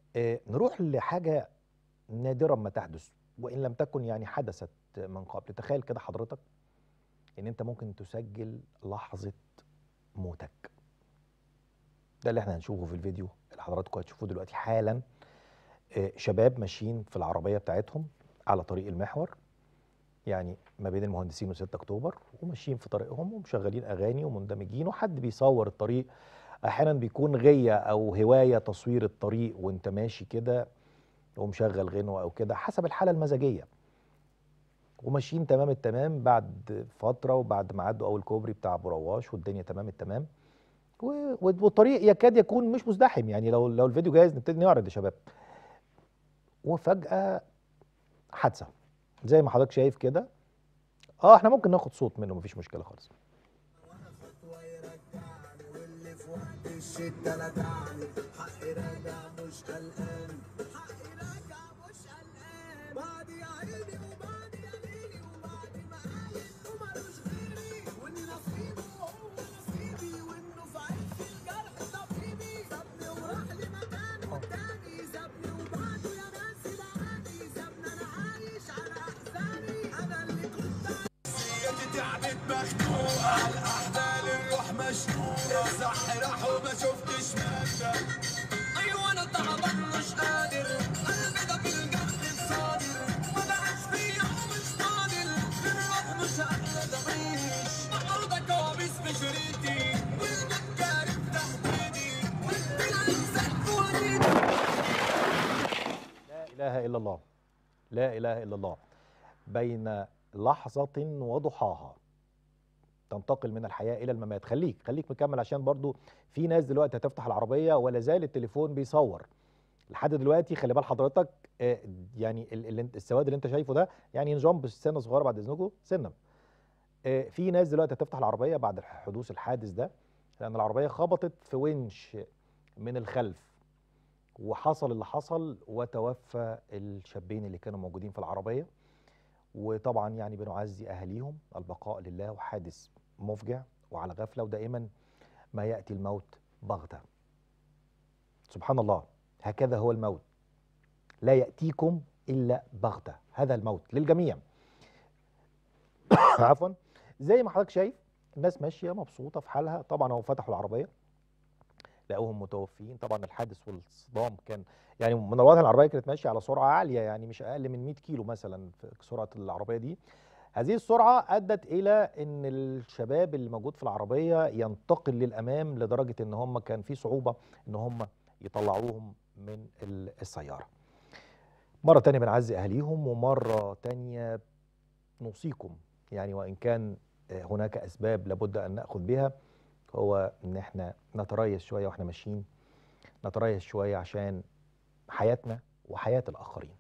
آه، نروح لحاجة نادرا ما تحدث وإن لم تكن يعني حدثت من قبل تخيل كده حضرتك إن أنت ممكن تسجل لحظة موتك ده اللي احنا هنشوفه في الفيديو اللي حضراتكم هتشوفوه دلوقتي حالا آه، شباب ماشيين في العربية بتاعتهم على طريق المحور يعني ما بين المهندسين و6 اكتوبر وماشيين في طريقهم ومشغلين اغاني ومندمجين وحد بيصور الطريق احيانا بيكون غيه او هوايه تصوير الطريق وانت ماشي كده ومشغل غنوه او كده حسب الحاله المزاجيه وماشيين تمام التمام بعد فتره وبعد ما عدوا اول كوبري بتاع ابو رواش والدنيا تمام التمام و- والطريق يكاد يكون مش مزدحم يعني لو لو الفيديو جاهز نبتدي نعرض يا شباب وفجاه حادثه زي ما حضرتك شايف كده اه احنا ممكن ناخد صوت منه مفيش مشكله خالص واللي في وقت الشدة لدعني حقي راجع مش قلقان حقي راجع مش قلقان بعد يا عيني وبعد يا ليلي وبعد ما قال انه ملوش غيري وان نصيبه هو نصيبي وانه في عز الجرح طبيبي سابني وراح لمكان والتاني سابني وبعده يا ناس لعاني سابني انا عايش على احزاني انا اللي كنت سيدي تعبت مخنوقة الأحبال الروح مشكورة صح راح وما شفتش مادة أيوة أنا تعبان مش قادر قلبي ده بالجرح بصادر ما بقاش فيا ومش قادر للروح مش قادر أعيش الأرض كوابيس في شريطي والمكارف تهديدي والدنيا سقف وريدي لا اله الا الله لا اله الا الله بين لحظه وضحاها تنتقل من الحياه الى الممات خليك خليك مكمل عشان برضو في ناس دلوقتي هتفتح العربيه ولا زال التليفون بيصور لحد دلوقتي خلي بال حضرتك آه، يعني ال- ال- السواد اللي انت شايفه ده يعني نجامب سنه صغيره بعد اذنكم سنه آه، في ناس دلوقتي هتفتح العربيه بعد حدوث الحادث ده لان العربيه خبطت في ونش من الخلف وحصل اللي حصل وتوفى الشابين اللي كانوا موجودين في العربيه وطبعا يعني بنعزي اهاليهم البقاء لله وحادث مفجع وعلى غفله ودائما ما ياتي الموت بغته سبحان الله هكذا هو الموت لا ياتيكم الا بغته هذا الموت للجميع عفوا زي ما حضرتك شايف الناس ماشيه مبسوطه في حالها طبعا هو فتحوا العربيه لقوهم متوفيين طبعا الحادث والصدام كان يعني من الواضح العربيه كانت ماشيه على سرعه عاليه يعني مش اقل من 100 كيلو مثلا في سرعه العربيه دي هذه السرعه ادت الى ان الشباب اللي موجود في العربيه ينتقل للامام لدرجه ان هم كان في صعوبه ان هم يطلعوهم من ال- السياره مره تانية بنعزي اهاليهم ومره تانية نوصيكم يعني وان كان هناك اسباب لابد ان ناخذ بها هو ان احنا نتريث شويه واحنا ماشيين نتريث شويه عشان حياتنا وحياه الاخرين